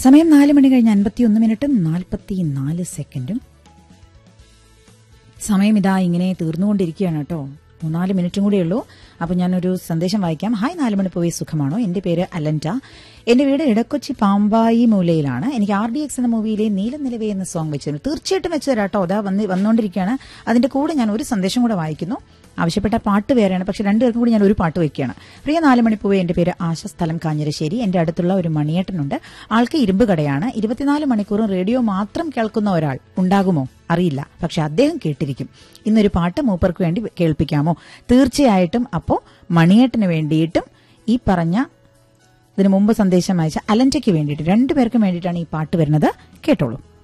സമയം നാല് മണി കഴിഞ്ഞ് അൻപത്തിയൊന്ന് മിനിറ്റും നാൽപ്പത്തി നാല് സെക്കൻഡും സമയം ഇതാ ഇങ്ങനെ തീർന്നുകൊണ്ടിരിക്കുകയാണ് കേട്ടോ മൂന്നാല് മിനിറ്റും കൂടെ ഉള്ളൂ അപ്പൊ ഞാനൊരു സന്ദേശം വായിക്കാം ഹായ് നാല് മണി പോയി സുഖമാണോ എന്റെ പേര് അലൻറ്റ എന്റെ വീട് ഇടക്കൊച്ചി പാമ്പായി മൂലയിലാണ് എനിക്ക് ആർ ഡി എക്സ് എന്ന മൂവിയിലെ നീല നിലവേ എന്ന സോങ് വെച്ചിരുന്നു തീർച്ചയായിട്ടും വെച്ചു തരാം കേട്ടോ അതാ വന്ന് വന്നുകൊണ്ടിരിക്കുകയാണ് അതിന്റെ കൂടെ ഞാൻ ഒരു സന്ദേശം കൂടെ വായിക്കുന്നു ആവശ്യപ്പെട്ട പാട്ട് വേറെയാണ് പക്ഷെ രണ്ടുപേർക്കും കൂടി ഞാൻ ഒരു പാട്ട് വെക്കുകയാണ് പ്രിയ നാല് മണിപ്പൂവേ എന്റെ പേര് ആശ സ്ഥലം കാഞ്ഞിരശ്ശേരി എന്റെ അടുത്തുള്ള ഒരു മണിയേട്ടനുണ്ട് ആൾക്ക് ഇരുമ്പ് കടയാണ് ഇരുപത്തിനാല് മണിക്കൂറും റേഡിയോ മാത്രം കേൾക്കുന്ന ഒരാൾ ഉണ്ടാകുമോ അറിയില്ല പക്ഷെ അദ്ദേഹം കേട്ടിരിക്കും ഇന്നൊരു പാട്ട് മൂപ്പർക്ക് വേണ്ടി കേൾപ്പിക്കാമോ തീർച്ചയായിട്ടും അപ്പോ മണിയേട്ടന് വേണ്ടിയിട്ടും ഈ പറഞ്ഞ ഇതിനു മുമ്പ് സന്ദേശം അയച്ച അലൻറ്റയ്ക്ക് വേണ്ടിയിട്ട് രണ്ടുപേർക്കും വേണ്ടിയിട്ടാണ് ഈ പാട്ട് വരുന്നത് കേട്ടോളൂ